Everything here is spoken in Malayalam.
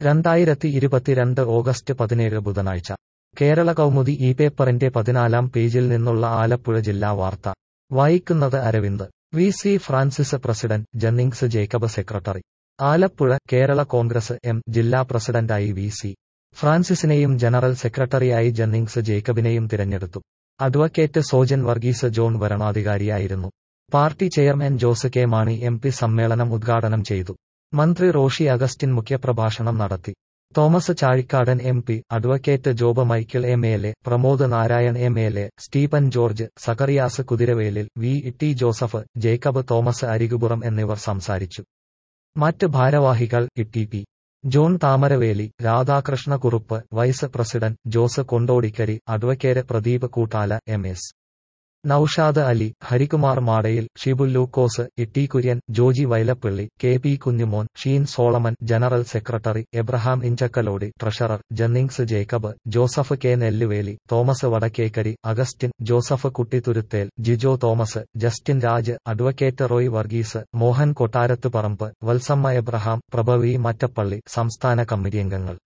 രണ്ടായിരത്തി ഇരുപത്തിരണ്ട് ഓഗസ്റ്റ് പതിനേഴ് ബുധനാഴ്ച കേരള കൗമുദി ഈ പേപ്പറിന്റെ പതിനാലാം പേജിൽ നിന്നുള്ള ആലപ്പുഴ ജില്ലാ വാർത്ത വായിക്കുന്നത് Aravind V C Francis president Jennings Jacob secretary Alappuzha Kerala Congress M ജില്ലാ പ്രസിഡന്റായി വി സി ഫ്രാൻസിസിനെയും ജനറൽ സെക്രട്ടറിയായി ജന്നിങ്സ് ജേക്കബിനെയും തിരഞ്ഞെടുത്തു അഡ്വക്കേറ്റ് സോജൻ വർഗീസ് ജോൺ വരണാധികാരിയായിരുന്നു party chairman Jose K Mani M P സമ്മേളനം ഉദ്ഘാടനം ചെയ്തു മന്ത്രി റോഷി അഗസ്റ്റിൻ മുഖ്യപ്രഭാഷണം നടത്തി Thomas Chazhikadan M P advocate Job Michael M L A Pramod Narayan M L A Stephen George Zachariah Kuthiravelil V T Joseph Jacob Thomas Arikupuram എന്നിവർ സംസാരിച്ചു മറ്റ് ഭാരവാഹികൾ E P John Thamaraveli Radhakrishna Kurup vice president Jose Kondodikkari advocate Pradeep Koottala M S Noushad Ali Harikumar മാടയിൽ Shibu Lukose Itty Kurian Joji Vailappilly K P Kunjumon Sheen Solomon general secretary Abraham Inchakkalody treasurer Jennings Jacob Joseph K Nelluveli Thomas Vadakkekkari Augustine Joseph Kuttithuruthel Jijo Thomas Justin Raj advocate Roy Varghese Mohan Kottarathu Parambu Valsamma Abraham പ്രഭവി Mattappally സംസ്ഥാന കമ്മിറ്റി അംഗങ്ങൾ